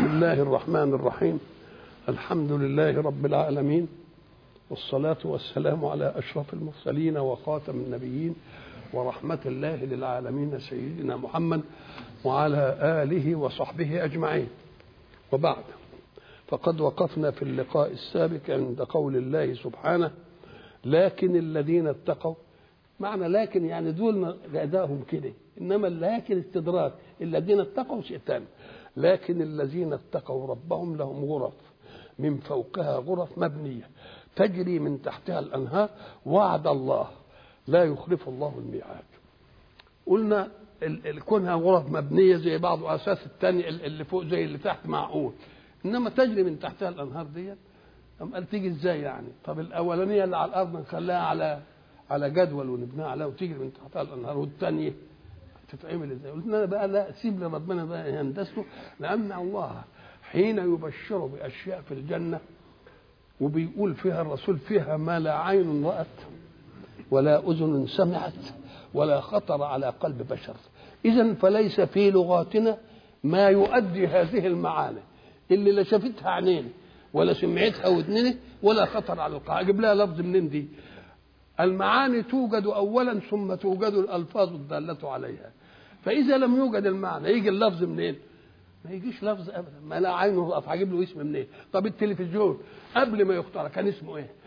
الله الرحمن الرحيم الحمد لله رب العالمين والصلاة والسلام على أشرف المرسلين وخاتم النبيين ورحمة الله للعالمين سيدنا محمد وعلى آله وصحبه أجمعين وبعد فقد وقفنا في اللقاء السابق عند قول الله سبحانه لكن الذين اتقوا معنى لكن يعني دول غداهم كده انما لكن استدراك الذين اتقوا شيء ثاني لكن الذين اتقوا ربهم لهم غرف من فوقها غرف مبنيه تجري من تحتها الانهار وعد الله لا يخلف الله الميعاد قلنا كونها غرف مبنيه زي بعض اساس الثاني اللي فوق زي اللي تحت معقول انما تجري من تحتها الانهار ديت أم قال تيجي ازاي يعني طب الاولانيه اللي على الارض نخليها على على جدول ونبنيها عليها وتجري من تحتها الانهار والثانيه تتعمل ازاي؟ قلنا بقى لا سيب لربنا بقى يندسه لان الله حين يبشر باشياء في الجنه وبيقول فيها الرسول فيها ما لا عين رأت ولا أذن سمعت ولا خطر على قلب بشر إذا فليس في لغاتنا ما يؤدي هذه المعاني اللي لا شافتها عينين ولا سمعتها ودنين ولا خطر على القلب أجيب لها لفظ منين دي المعاني توجد أولا ثم توجد الألفاظ الدالة عليها فإذا لم يوجد المعنى يجي اللفظ منين؟ ما يجيش لفظ ابدا ما لا عينه رأت هجيب له اسم منين؟ طب التلفزيون قبل ما يخترع كان اسمه ايه؟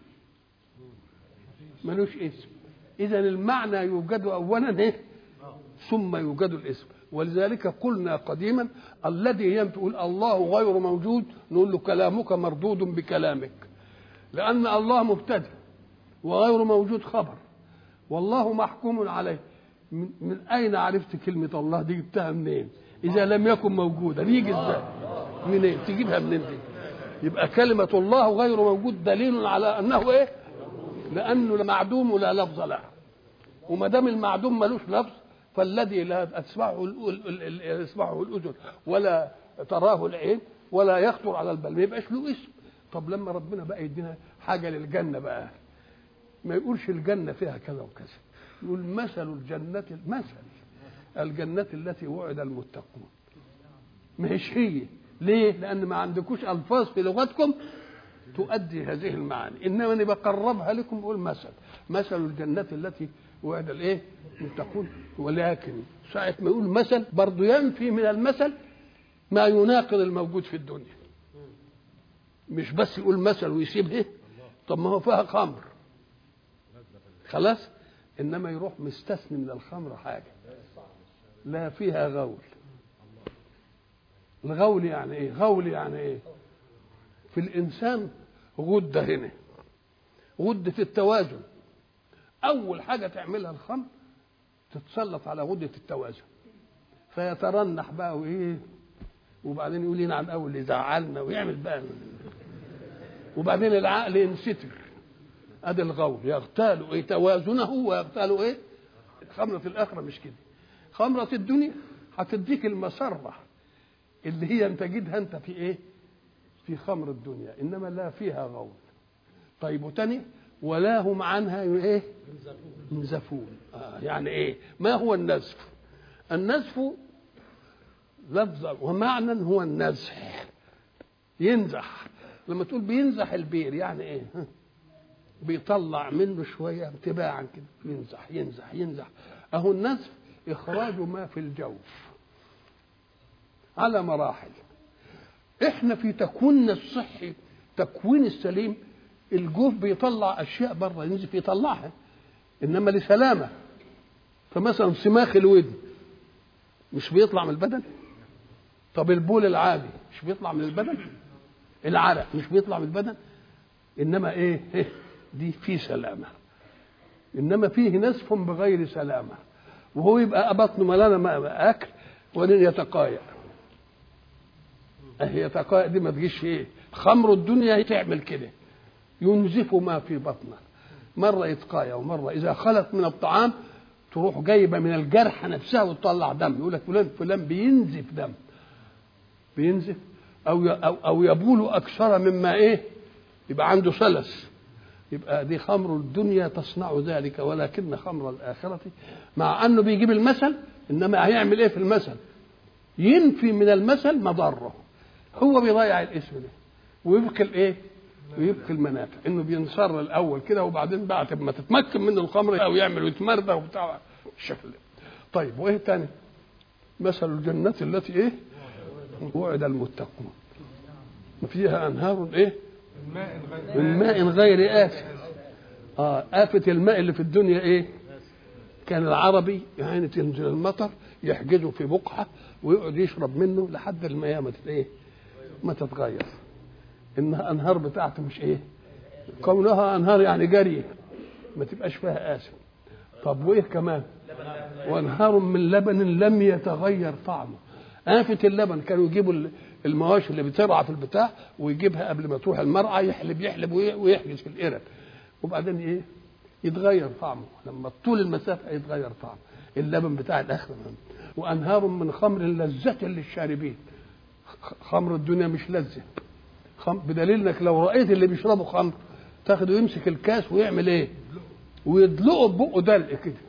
ملوش اسم اذا المعنى يوجد اولا ايه؟ ثم يوجد الاسم ولذلك قلنا قديما الذي يقول الله غير موجود نقول له كلامك مردود بكلامك لان الله مبتدئ وغير موجود خبر والله محكوم عليه من, من اين عرفت كلمه الله دي جبتها منين؟ اذا لم يكن موجودا يجي ازاي؟ منين؟ تجيبها منين دي؟ يبقى كلمة الله غير موجود دليل على أنه إيه؟ لأنه معدوم ولا لفظ له وما دام المعدوم ملوش لفظ فالذي لا تسمعه يسمعه الأذن ولا تراه العين ولا يخطر على البال ما يبقاش له اسم طب لما ربنا بقى يدينا حاجة للجنة بقى ما يقولش الجنة فيها كذا وكذا يقول مثل الجنة مثل الجنة التي وعد المتقون مش هي ليه؟ لأن ما عندكوش ألفاظ في لغتكم تؤدي هذه المعاني، إنما أنا بقربها لكم بقول مثل، مثل الجنة التي وعد الإيه؟ المتقون ولكن ساعة ما يقول مثل برضه ينفي من المثل ما يناقض الموجود في الدنيا. مش بس يقول مثل ويسيب إيه؟ طب ما هو فيها خمر. خلاص؟ إنما يروح مستثني من الخمر حاجة. لا فيها غول. الغول يعني ايه غول يعني ايه في الانسان غده هنا غده التوازن اول حاجه تعملها الخمر تتسلط على غده التوازن فيترنح بقى وايه وبعدين يقول ينعم قوي اللي زعلنا ويعمل بقى وبعدين العقل ينستر ادي الغول يغتال ايه توازنه ويغتال ايه خمرة الآخرة مش كده خمرة الدنيا هتديك المسرة اللي هي انت تجدها انت في ايه في خمر الدنيا انما لا فيها غول طيب وتاني ولا هم عنها ايه ينزفون آه يعني ايه ما هو النزف النزف لفظا ومعنى هو النزح ينزح لما تقول بينزح البير يعني ايه بيطلع منه شويه تباعا كده ينزح ينزح ينزح اهو النزف اخراج ما في الجوف على مراحل احنا في تكويننا الصحي تكوين السليم الجوف بيطلع اشياء بره ينزف يطلعها انما لسلامه فمثلا صماخ الودن مش بيطلع من البدن طب البول العادي مش بيطلع من البدن العرق مش بيطلع من البدن انما ايه, إيه؟ دي في سلامه انما فيه نزف بغير سلامه وهو يبقى بطنه ملانه اكل وبعدين يتقايأ هي تقايا دي ما تجيش ايه خمر الدنيا تعمل كده ينزف ما في بطنه مرة يتقايا ومرة إذا خلت من الطعام تروح جايبة من الجرح نفسها وتطلع دم يقول لك فلان فلان بينزف دم بينزف أو أو أو يبول أكثر مما إيه يبقى عنده سلس يبقى دي خمر الدنيا تصنع ذلك ولكن خمر الآخرة مع أنه بيجيب المثل إنما هيعمل إيه في المثل ينفي من المثل مضره هو بيضيع الاسم ده ويبقي الايه ويبقي المنافع انه بينصر الاول كده وبعدين بعد ما تتمكن منه الخمر او يعمل ويتمردى وبتاع الشكل ده طيب وايه تاني مثل الجنة التي ايه وعد المتقون فيها انهار ايه من ماء غير آسف اه آفة الماء اللي في الدنيا ايه كان العربي يعني تنزل المطر يحجزه في بقعة ويقعد يشرب منه لحد المياه ما ايه ما تتغير انها انهار بتاعته مش ايه كونها انهار يعني جري ما تبقاش فيها آسف طب وايه كمان وانهار من لبن لم يتغير طعمه آفة اللبن كانوا يجيبوا المواشي اللي بترعى في البتاع ويجيبها قبل ما تروح المرعى يحلب يحلب ويحجز في القرب وبعدين ايه يتغير طعمه لما طول المسافه يتغير طعمه اللبن بتاع الاخر وانهار من خمر لذة للشاربين خمر الدنيا مش لذة خمر بدليل انك لو رايت اللي بيشربوا خمر تاخده يمسك الكاس ويعمل ايه ويدلقه ببقه دلق كده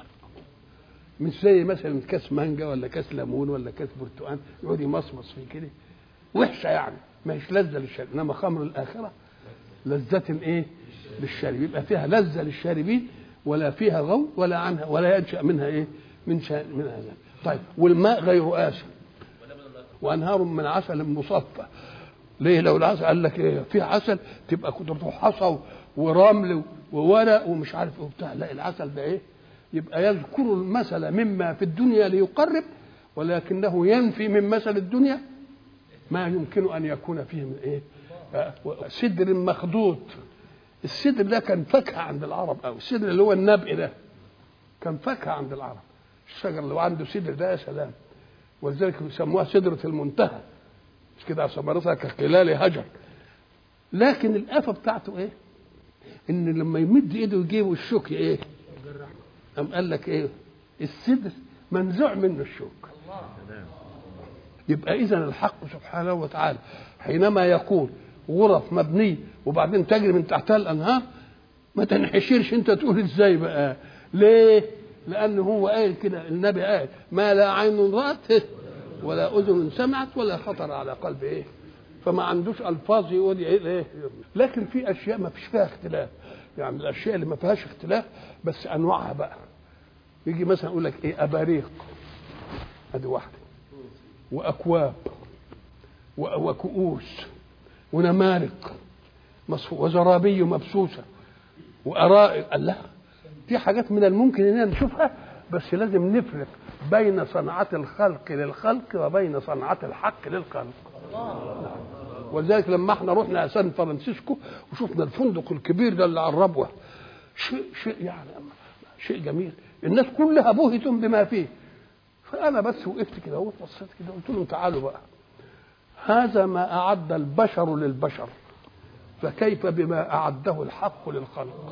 مش زي مثلا كاس مانجا ولا كاس ليمون ولا كاس برتقال يقعد يمصمص فيه كده وحشه يعني ما هيش لذه للشارب انما خمر الاخره لذة ايه؟ للشارب يبقى فيها لذة للشاربين ولا فيها غو ولا عنها ولا ينشأ منها ايه؟ من شا... من هذا طيب والماء غير آسن وانهار من عسل مصفى ليه لو العسل قال لك ايه في عسل تبقى كنت تروح حصى ورمل وورق ومش عارف ايه وبتاع لا العسل ده ايه يبقى يذكر المثل مما في الدنيا ليقرب ولكنه ينفي من مثل الدنيا ما يمكن ان يكون فيه من ايه سدر مخدود السدر ده كان فاكهه عند العرب او السدر اللي هو النبق ده كان فاكهه عند العرب الشجر اللي عنده سدر ده يا سلام ولذلك بيسموها سدره المنتهى مش كده ثمرتها كخلال هجر لكن الآفة بتاعته ايه؟ ان لما يمد ايده يجيبه الشوك ايه؟ قام قال لك ايه؟ السدر منزوع منه الشوك يبقى اذا الحق سبحانه وتعالى حينما يقول غرف مبنيه وبعدين تجري من تحتها الانهار ما تنحشرش انت تقول ازاي بقى ليه لان هو قال كده النبي قال ما لا عين رات ولا اذن سمعت ولا خطر على قلب ايه فما عندوش الفاظ يقول ايه لكن في اشياء ما فيش فيها اختلاف يعني الاشياء اللي ما فيهاش اختلاف بس انواعها بقى يجي مثلا يقول لك ايه اباريق ادي واحده واكواب وكؤوس ونمارق وزرابي مبسوسه وارائق قال لا دي حاجات من الممكن اننا نشوفها بس لازم نفرق بين صنعة الخلق للخلق وبين صنعة الحق للخلق ولذلك لما احنا رحنا سان فرانسيسكو وشفنا الفندق الكبير ده اللي على الربوه شيء شيء يعني شيء جميل الناس كلها بهت بما فيه فانا بس وقفت كده وبصيت كده قلت لهم تعالوا بقى هذا ما اعد البشر للبشر فكيف بما اعده الحق للخلق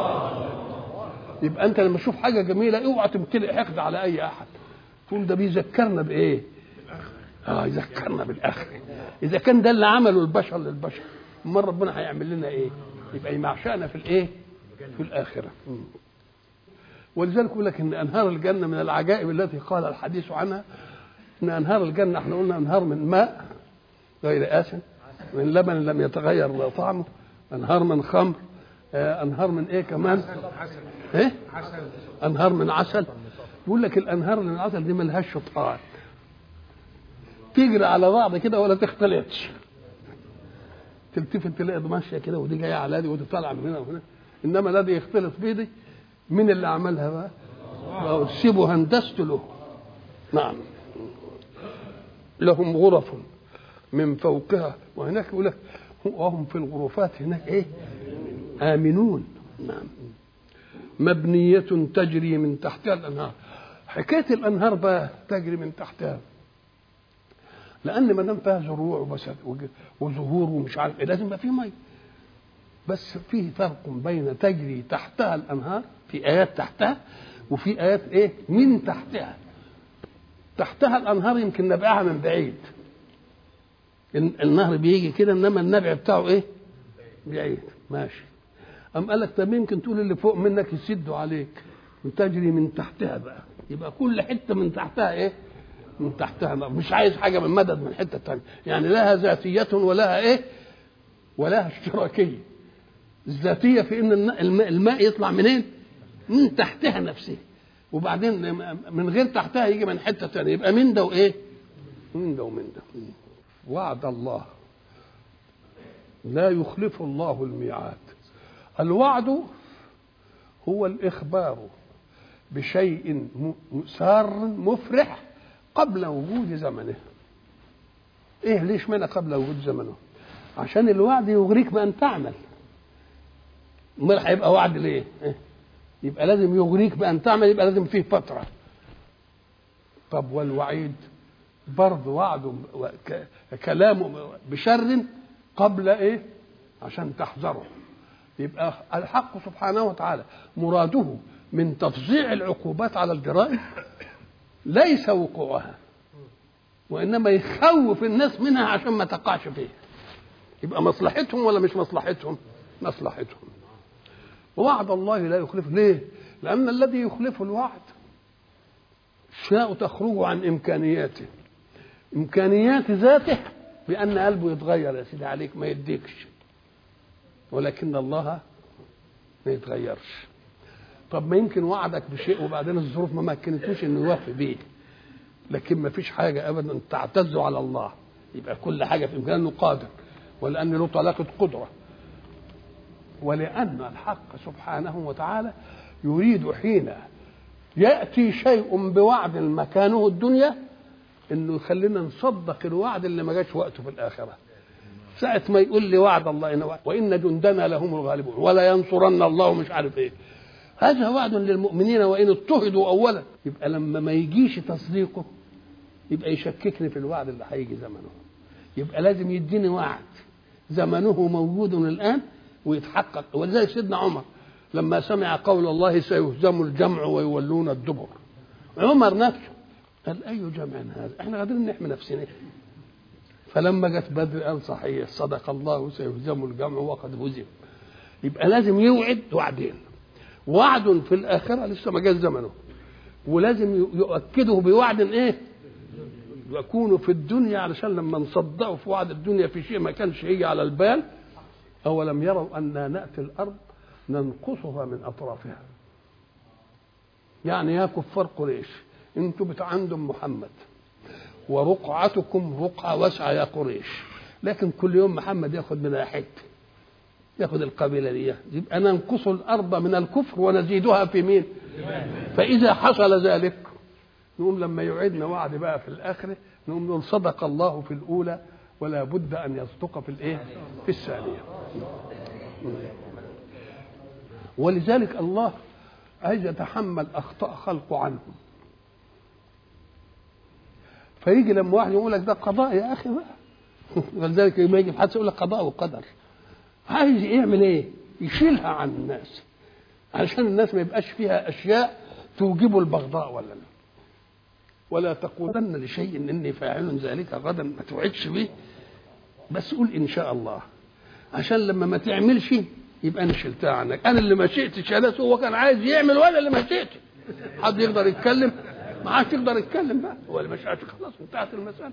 يبقى انت لما تشوف حاجه جميله اوعى تمتلئ حقد على اي احد تقول ده بيذكرنا بايه اه يذكرنا بالاخره اذا كان ده اللي عمله البشر للبشر امال ربنا هيعمل لنا ايه يبقى يمعشانا في الايه في الاخره ولذلك يقول لك ان انهار الجنه من العجائب التي قال الحديث عنها ان انهار الجنه احنا قلنا انهار من ماء غير آسن من لبن لم يتغير طعمه انهار من خمر انهار من ايه كمان عسل ايه عسل انهار من عسل يقول لك الانهار من العسل دي ملهاش شطآن تجري على بعض كده ولا تختلطش تلتفت تلاقي دي ماشيه كده ودي جايه على دي ودي طالعه من هنا وهنا انما الذي يختلط بيدي مين اللي عملها بقى؟ بقى سيبوا هندسته له نعم لهم غرف من فوقها وهناك يقول لك وهم في الغرفات هناك ايه؟ آمنون نعم مبنية تجري من تحتها الأنهار حكاية الأنهار بقى تجري من تحتها لأن ما دام فيها زروع وبس- وج- وزهور ومش عارف إيه لازم يبقى فيه مية بس فيه فرق بين تجري تحتها الأنهار في آيات تحتها وفي آيات إيه من تحتها تحتها الأنهار يمكن نبقاها من بعيد ال- النهر بيجي كده إنما النبع بتاعه إيه بعيد ماشي أم قال لك طب يمكن تقول اللي فوق منك يسدوا عليك وتجري من تحتها بقى يبقى كل حته من تحتها ايه من تحتها نار مش عايز حاجه من مدد من حته تانية يعني لها ذاتيه ولها ايه ولها اشتراكيه الذاتيه في ان الماء, الماء يطلع منين من تحتها نفسه وبعدين من غير تحتها يجي من حته تانية يبقى من ده وايه من ده ومن ده وعد الله لا يخلف الله الميعاد الوعد هو الإخبار بشيء سار مفرح قبل وجود زمنه ايه ليش معنى قبل وجود زمنه عشان الوعد يغريك بان تعمل امال هيبقى وعد ليه إيه؟ يبقى لازم يغريك بان تعمل يبقى لازم فيه فتره طب والوعيد برضه وعد كلامه بشر قبل ايه عشان تحذره يبقى الحق سبحانه وتعالى مراده من تفظيع العقوبات على الجرائم ليس وقوعها وانما يخوف الناس منها عشان ما تقعش فيها يبقى مصلحتهم ولا مش مصلحتهم مصلحتهم ووعد الله لا يخلف ليه لان الذي يخلف الوعد اشياء تخرج عن امكانياته امكانيات ذاته بان قلبه يتغير يا سيدي عليك ما يديكش ولكن الله ما يتغيرش طب ما يمكن وعدك بشيء وبعدين الظروف ما مكنتوش انه يوفي بيه لكن ما فيش حاجه ابدا تعتز على الله يبقى كل حاجه في امكانه قادر ولان له طلاقه قدره ولان الحق سبحانه وتعالى يريد حين ياتي شيء بوعد مكانه الدنيا انه يخلينا نصدق الوعد اللي ما جاش وقته في الاخره ساعة ما يقول لي وعد الله إن وعد وإن جندنا لهم الغالبون ولا ينصرن الله مش عارف إيه هذا وعد للمؤمنين وإن اضطهدوا أولا يبقى لما ما يجيش تصديقه يبقى يشككني في الوعد اللي هيجي زمنه يبقى لازم يديني وعد زمنه موجود الآن ويتحقق ولذلك سيدنا عمر لما سمع قول الله سيهزم الجمع ويولون الدبر عمر نفسه قال أي جمع هذا احنا قادرين نحمي نفسنا فلما جت بدر قال صحيح صدق الله سيهزم الجمع وقد هزم يبقى لازم يوعد وعدين وعد في الآخرة لسه ما جاش زمنه ولازم يؤكده بوعد ايه يكون في الدنيا علشان لما نصدقه في وعد الدنيا في شيء ما كانش يجي على البال أولم يروا أنا نأتي الأرض ننقصها من أطرافها يعني يا كفار قريش انتوا بتعندم محمد ورقعتكم رقعة واسعة يا قريش لكن كل يوم محمد ياخد منها حتة ياخد القبيلة دي يبقى ننقص الأرض من الكفر ونزيدها في مين فإذا حصل ذلك نقوم لما يعيدنا وعد بقى في الآخرة نقوم نقول صدق الله في الأولى ولا بد أن يصدق في الإيه في الثانية ولذلك الله عايز يتحمل أخطاء خلقه عنهم فيجي لما واحد يقول لك ده قضاء يا اخي بقى ولذلك لما يجي في حادثه يقول لك قضاء وقدر عايز يعمل ايه؟ يشيلها عن الناس علشان الناس ما يبقاش فيها اشياء توجب البغضاء ولا لا ولا تقولن لشيء اني فاعل ذلك غدا ما توعدش به بس قول ان شاء الله عشان لما ما تعملش يبقى انا شلتها عنك انا اللي ما شئتش يا ناس هو كان عايز يعمل وانا اللي ما شئتش حد يقدر يتكلم ما عادش يقدر يتكلم بقى هو اللي مش عارف خلاص انتهت المسألة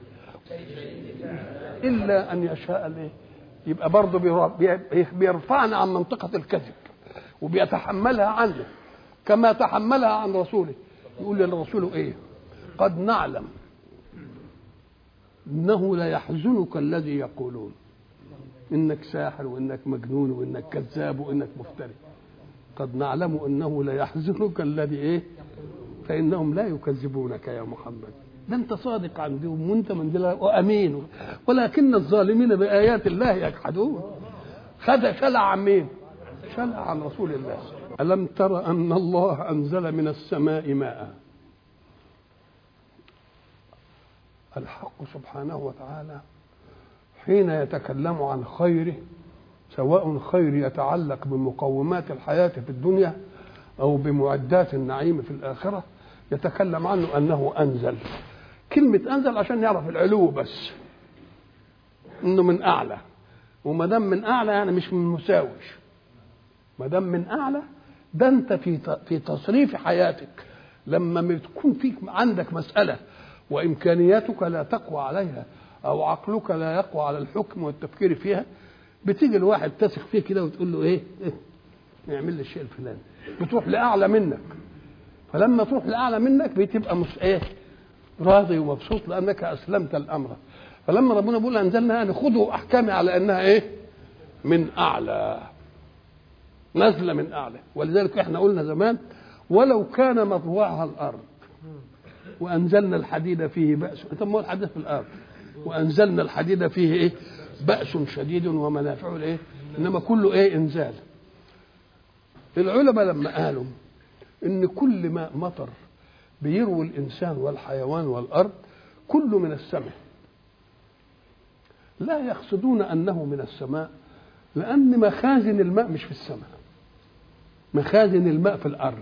إلا أن يشاء الإيه؟ يبقى برضه بيرفعنا عن منطقة الكذب وبيتحملها عنه كما تحملها عن رسوله يقول للرسول إيه قد نعلم إنه لا يحزنك الذي يقولون إنك ساحر وإنك مجنون وإنك كذاب وإنك مفتري قد نعلم إنه لا يحزنك الذي إيه فإنهم لا يكذبونك يا محمد ده أنت صادق عندهم وأنت من دلال وأمين ولكن الظالمين بآيات الله يجحدون خد شلع عن مين؟ شلع عن رسول الله ألم تر أن الله أنزل من السماء ماء الحق سبحانه وتعالى حين يتكلم عن خيره سواء خير يتعلق بمقومات الحياة في الدنيا أو بمعدات النعيم في الآخرة يتكلم عنه أنه أنزل كلمة أنزل عشان يعرف العلو بس إنه من أعلى وما دام من أعلى يعني مش من مساوش ما دام من أعلى ده أنت في في تصريف حياتك لما بتكون فيك عندك مسألة وامكانياتك لا تقوى عليها او عقلك لا يقوى على الحكم والتفكير فيها بتيجي الواحد تثق فيه كده وتقول له ايه, إيه؟ اعمل لي الشيء الفلاني بتروح لاعلى منك فلما تروح لاعلى منك بتبقى مس ايه راضي ومبسوط لانك اسلمت الامر فلما ربنا بيقول انزلنا يعني خذوا احكامي على انها ايه من اعلى نزل من اعلى ولذلك احنا قلنا زمان ولو كان مطوعها الارض وانزلنا الحديد فيه باس انت ما هو الحديد في الارض وانزلنا الحديد فيه ايه باس شديد ومنافع الايه انما كله ايه انزال العلماء لما قالوا ان كل ماء مطر بيروي الانسان والحيوان والارض كله من السماء لا يقصدون انه من السماء لان مخازن الماء مش في السماء مخازن الماء في الارض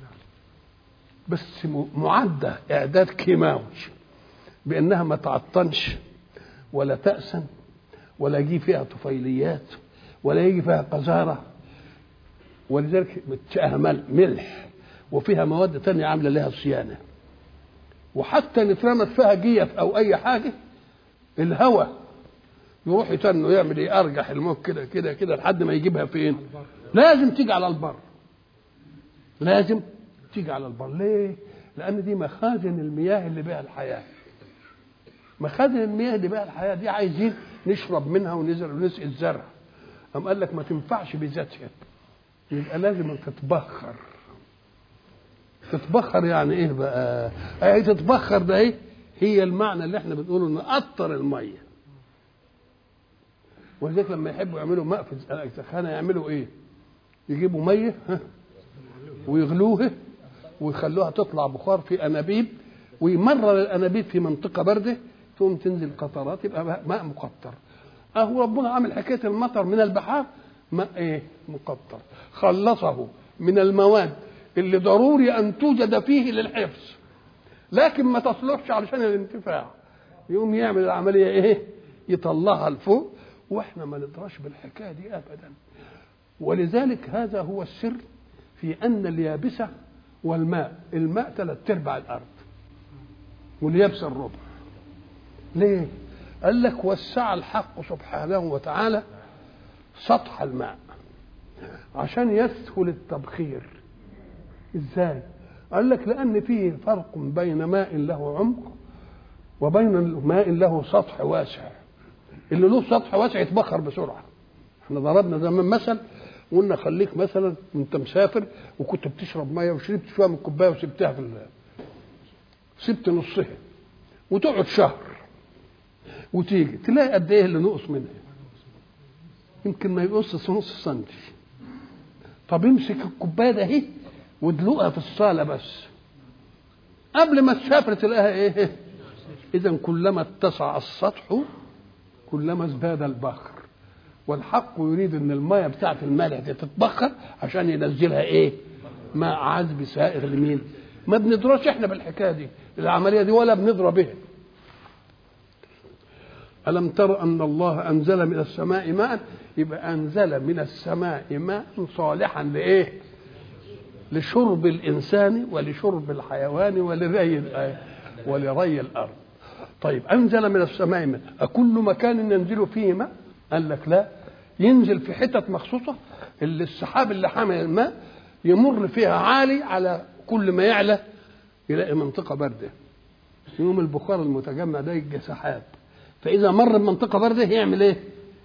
بس معده اعداد كيماوي بانها ما تعطنش ولا تأسن ولا يجي فيها طفيليات ولا يجي فيها قذاره ولذلك فيها ملح وفيها مواد تانية عاملة لها صيانة وحتى ان اترمت فيها جيف او اي حاجة الهواء يروح يتنه يعمل ايه ارجح الموت كده كده كده لحد ما يجيبها فين لازم تيجي على البر لازم تيجي على البر ليه لان دي مخازن المياه اللي بها الحياه مخازن المياه اللي بها الحياه دي عايزين نشرب منها ونزرع ونسقي الزرع قام قال لك ما تنفعش بذاتها يبقى لازم تتبخر تتبخر يعني ايه بقى ايه تتبخر ده ايه هي المعنى اللي احنا بنقوله ان قطر الميه ولذلك لما يحبوا يعملوا ماء في السخانه يعملوا ايه يجيبوا ميه ويغلوها ويخلوها تطلع بخار في انابيب ويمرر الانابيب في منطقه بارده ثم تنزل قطرات يبقى ماء مقطر اهو ربنا عامل حكايه المطر من البحار ماء ايه مقطر خلصه من المواد اللي ضروري ان توجد فيه للحفظ لكن ما تصلحش علشان الانتفاع يقوم يعمل العمليه ايه يطلعها لفوق واحنا ما ندراش بالحكايه دي ابدا ولذلك هذا هو السر في ان اليابسه والماء الماء ثلاث ارباع الارض واليابسه الربع ليه قال لك وسع الحق سبحانه وتعالى سطح الماء عشان يسهل التبخير ازاي قال لك لان فيه فرق بين ماء له عمق وبين ماء له سطح واسع اللي له سطح واسع يتبخر بسرعه احنا ضربنا زمان مثل قلنا خليك مثلا وانت مسافر وكنت بتشرب ميه وشربت شويه من الكوبايه وسبتها في سبت نصها وتقعد شهر وتيجي تلاقي قد ايه اللي نقص منها يمكن ما يقص نص سنتي طب امسك الكوبايه ده اهي وادلقها في الصاله بس قبل ما تسافر تلاقيها ايه اذا كلما اتسع السطح كلما ازداد البخر والحق يريد ان الميه بتاعه المالح دي تتبخر عشان ينزلها ايه ماء عذب سائغ لمين ما بندرسش احنا بالحكايه دي العمليه دي ولا بندرى بها ألم تر أن الله أنزل من السماء ماء يبقى أنزل من السماء ماء صالحا لإيه لشرب الإنسان ولشرب الحيوان ولري ولري الأرض طيب أنزل من السماء ماء أكل مكان ينزل فيه ماء قال لك لا ينزل في حتت مخصوصة اللي السحاب اللي حامل الماء يمر فيها عالي على كل ما يعلى يلاقي منطقة باردة يوم البخار المتجمع ده يجي سحاب فإذا مر بمنطقة باردة يعمل إيه؟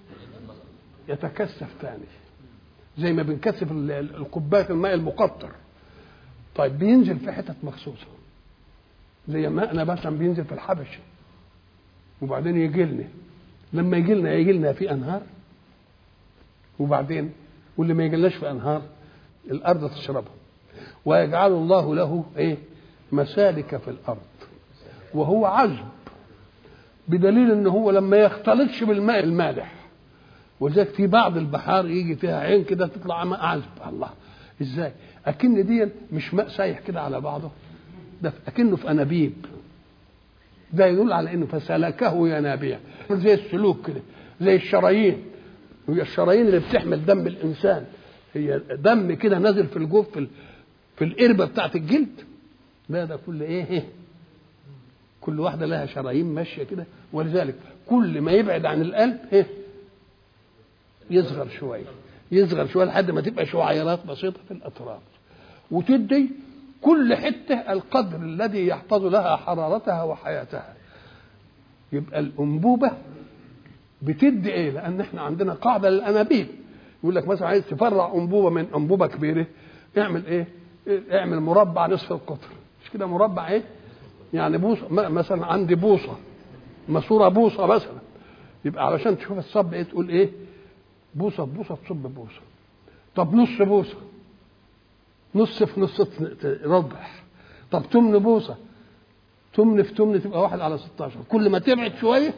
يتكثف تاني زي ما بنكثف الكوباية الماء المقطر طيب بينزل في حتت مخصوصة زي ماءنا مثلا بينزل في الحبش وبعدين يجي لنا لما يجي لنا يجي لنا في أنهار وبعدين واللي ما يجيلناش في أنهار الأرض تشربها ويجعل الله له إيه؟ مسالك في الأرض وهو عذب بدليل ان هو لما يختلطش بالماء المالح ولذلك في بعض البحار يجي فيها عين كده تطلع ماء عذب الله ازاي اكن دي مش ماء سايح كده على بعضه ده اكنه في انابيب ده يدل على انه فسلكه ينابيع زي السلوك كده زي الشرايين هي الشرايين اللي بتحمل دم الانسان هي دم كده نازل في الجوف في, في القربه بتاعت الجلد لا ده كل ايه كل واحده لها شرايين ماشيه كده ولذلك كل ما يبعد عن القلب ايه يصغر شويه يصغر شويه لحد ما تبقى شعيرات بسيطه في الاطراف وتدي كل حته القدر الذي يحفظ لها حرارتها وحياتها يبقى الانبوبه بتدي ايه لان احنا عندنا قاعده للانابيب يقول لك مثلا عايز تفرع انبوبه من انبوبه كبيره اعمل ايه اعمل مربع نصف القطر مش كده مربع ايه يعني بوصه مثلا عندي بوصه ماسوره بوصه مثلا يبقى علشان تشوف الصب ايه تقول ايه بوصه بوصه تصب بوصه طب نص بوصه نص في نص ربع طب تمن بوصه تمن في تمن تبقى واحد على 16 كل ما تبعد شويه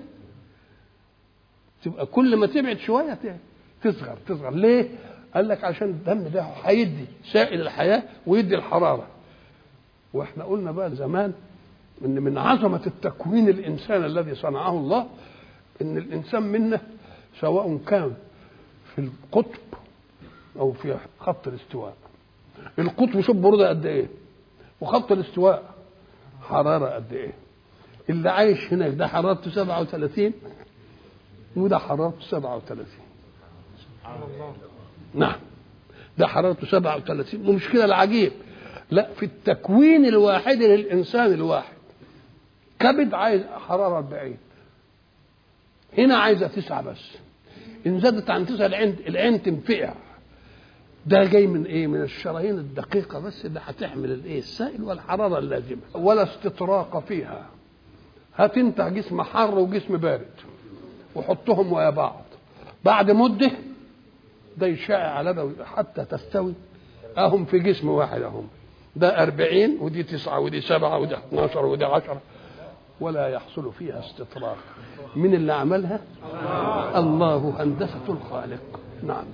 تبقى كل ما تبعد شويه تصغر تصغر ليه؟ قال لك عشان الدم ده هيدي سائل الحياه ويدي الحراره واحنا قلنا بقى زمان ان من عظمه التكوين الانسان الذي صنعه الله ان الانسان منا سواء كان في القطب او في خط الاستواء القطب شوف برودة قد ايه وخط الاستواء حرارة قد ايه اللي عايش هناك ده حرارته 37 وده حرارته 37 سبحان الله نعم ده حرارته 37 والمشكلة العجيب لا في التكوين الواحد للإنسان الواحد كبد عايز حرارة 40 هنا عايزة تسعة بس إن زادت عن تسعة العين العين تنفقع ده جاي من ايه؟ من الشرايين الدقيقة بس اللي هتحمل الايه؟ السائل والحرارة اللازمة ولا استطراق فيها. هات انت جسم حر وجسم بارد وحطهم ويا بعض. بعد مدة ده يشع على ده حتى تستوي اهم في جسم واحد اهم. ده أربعين ودي تسعة ودي سبعة ودي 12 ودي عشرة ولا يحصل فيها استطراق. من اللي عملها؟ الله هندسة الخالق. نعم.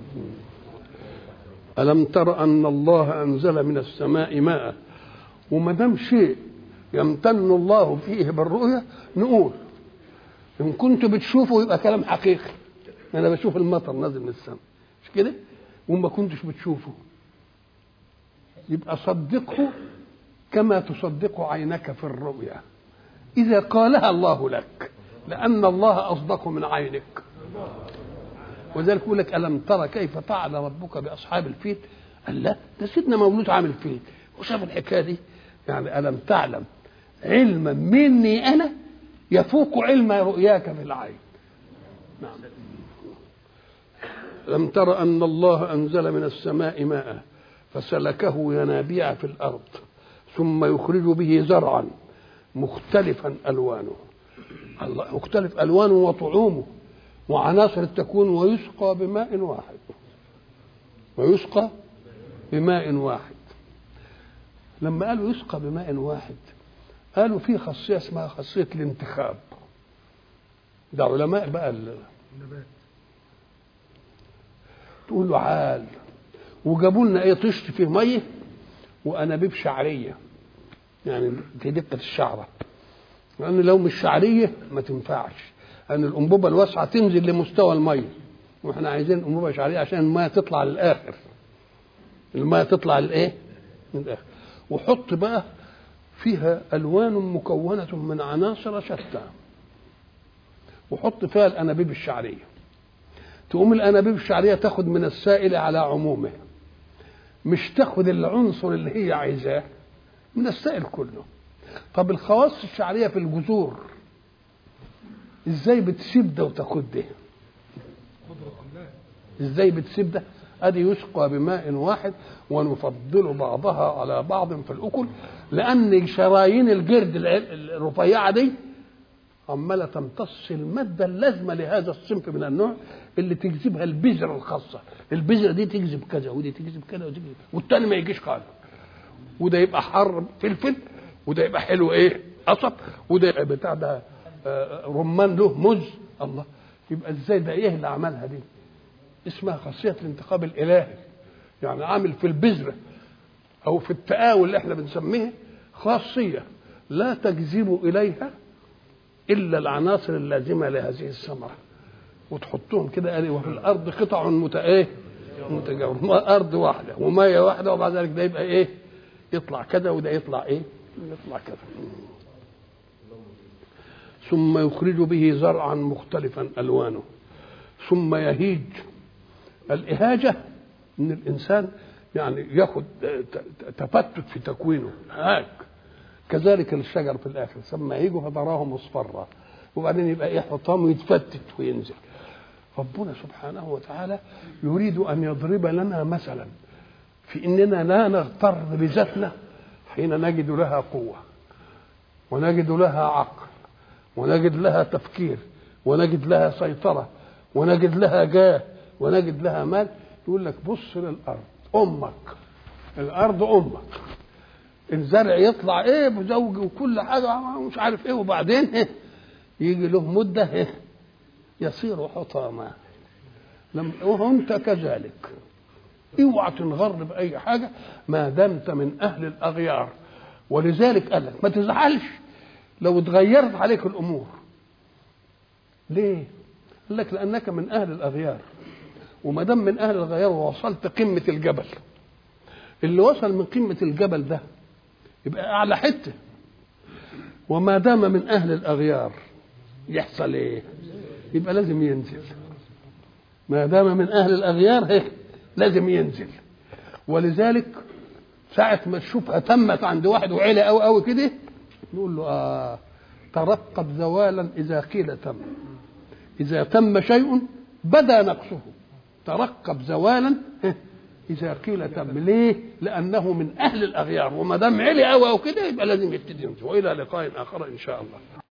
ألم تر أن الله أنزل من السماء ماء وما دام شيء يمتن الله فيه بالرؤية نقول إن كنت بتشوفه يبقى كلام حقيقي أنا بشوف المطر نازل من السماء مش كده؟ وما كنتش بتشوفه يبقى صدقه كما تصدق عينك في الرؤيا إذا قالها الله لك لأن الله أصدق من عينك وذلك يقول لك الم ترى كيف فعل ربك باصحاب الفيل؟ قال لا ده سيدنا مولود عامل فيل وشاف الحكايه دي يعني الم تعلم علما مني انا يفوق علم رؤياك في العين. نعم. لم تر ان الله انزل من السماء ماء فسلكه ينابيع في الارض ثم يخرج به زرعا مختلفا الوانه الله مختلف الوانه وطعومه وعناصر التكوين ويسقى بماء واحد ويسقى بماء واحد لما قالوا يسقى بماء واحد قالوا في خاصية اسمها خاصية الانتخاب ده علماء بقى النبات تقول له عال وجابوا لنا ايه طشت فيه ميه وانابيب شعريه يعني في دقه الشعره لان لو مش شعريه ما تنفعش ان الانبوبه الواسعه تنزل لمستوى الميه واحنا عايزين انبوبه شعريه عشان الميه تطلع للاخر الميه تطلع لايه من الاخر وحط بقى فيها الوان مكونه من عناصر شتى وحط فيها الانابيب الشعريه تقوم الانابيب الشعريه تاخد من السائل على عمومه مش تاخد العنصر اللي هي عايزاه من السائل كله طب الخواص الشعريه في الجذور ازاي بتسيب ده وتاخد ده ازاي بتسيب ده ادي يسقى بماء واحد ونفضل بعضها على بعض في الاكل لان شرايين الجرد الرفيعه دي عماله تمتص الماده اللازمه لهذا الصنف من النوع اللي تجذبها البذره الخاصه البذره دي تجذب كذا ودي تجذب كذا ودي تجذب والتاني ما يجيش خالص وده يبقى حر فلفل وده يبقى حلو ايه قصب وده يبقى بتاع ده رمان له مز الله يبقى ازاي ده ايه اللي عملها دي اسمها خاصيه الانتخاب الالهي يعني عامل في البذره او في التآول اللي احنا بنسميه خاصيه لا تجذب اليها الا العناصر اللازمه لهذه الثمره وتحطهم كده قال وفي الارض قطع مت ايه متجاورة ارض واحده وميه واحده وبعد ذلك ده يبقى ايه يطلع كذا وده يطلع ايه يطلع كذا ثم يخرج به زرعا مختلفا الوانه ثم يهيج الاهاجه ان الانسان يعني ياخد تفتت في تكوينه هاج كذلك الشجر في الاخر ثم يهيج فتراه مصفرا وبعدين يبقى ايه حطام ويتفتت وينزل ربنا سبحانه وتعالى يريد ان يضرب لنا مثلا في اننا لا نغتر بذاتنا حين نجد لها قوه ونجد لها عقل ونجد لها تفكير ونجد لها سيطره ونجد لها جاه ونجد لها مال يقول لك بص للارض امك الارض امك الزرع يطلع ايه بزوج وكل حاجه مش عارف ايه وبعدين إيه يجي له مده إيه يصير حطاما لم وانت كذلك اوعى تنغر باي حاجه ما دمت من اهل الاغيار ولذلك قال لك ما تزعلش لو اتغيرت عليك الامور ليه قال لك لانك من اهل الاغيار وما دام من اهل الغيار ووصلت قمه الجبل اللي وصل من قمه الجبل ده يبقى اعلى حته وما دام من اهل الاغيار يحصل ايه يبقى لازم ينزل ما دام من اهل الاغيار هيك لازم ينزل ولذلك ساعة ما تشوفها تمت عند واحد وعلى قوي قوي كده نقول له آه ترقب زوالا إذا قيل تم إذا تم شيء بدا نقصه ترقب زوالا إذا قيل تم ليه؟ لأنه من أهل الأغيار وما دام علي قوي أو كده يبقى لازم يبتدي ينزل وإلى لقاء آخر إن شاء الله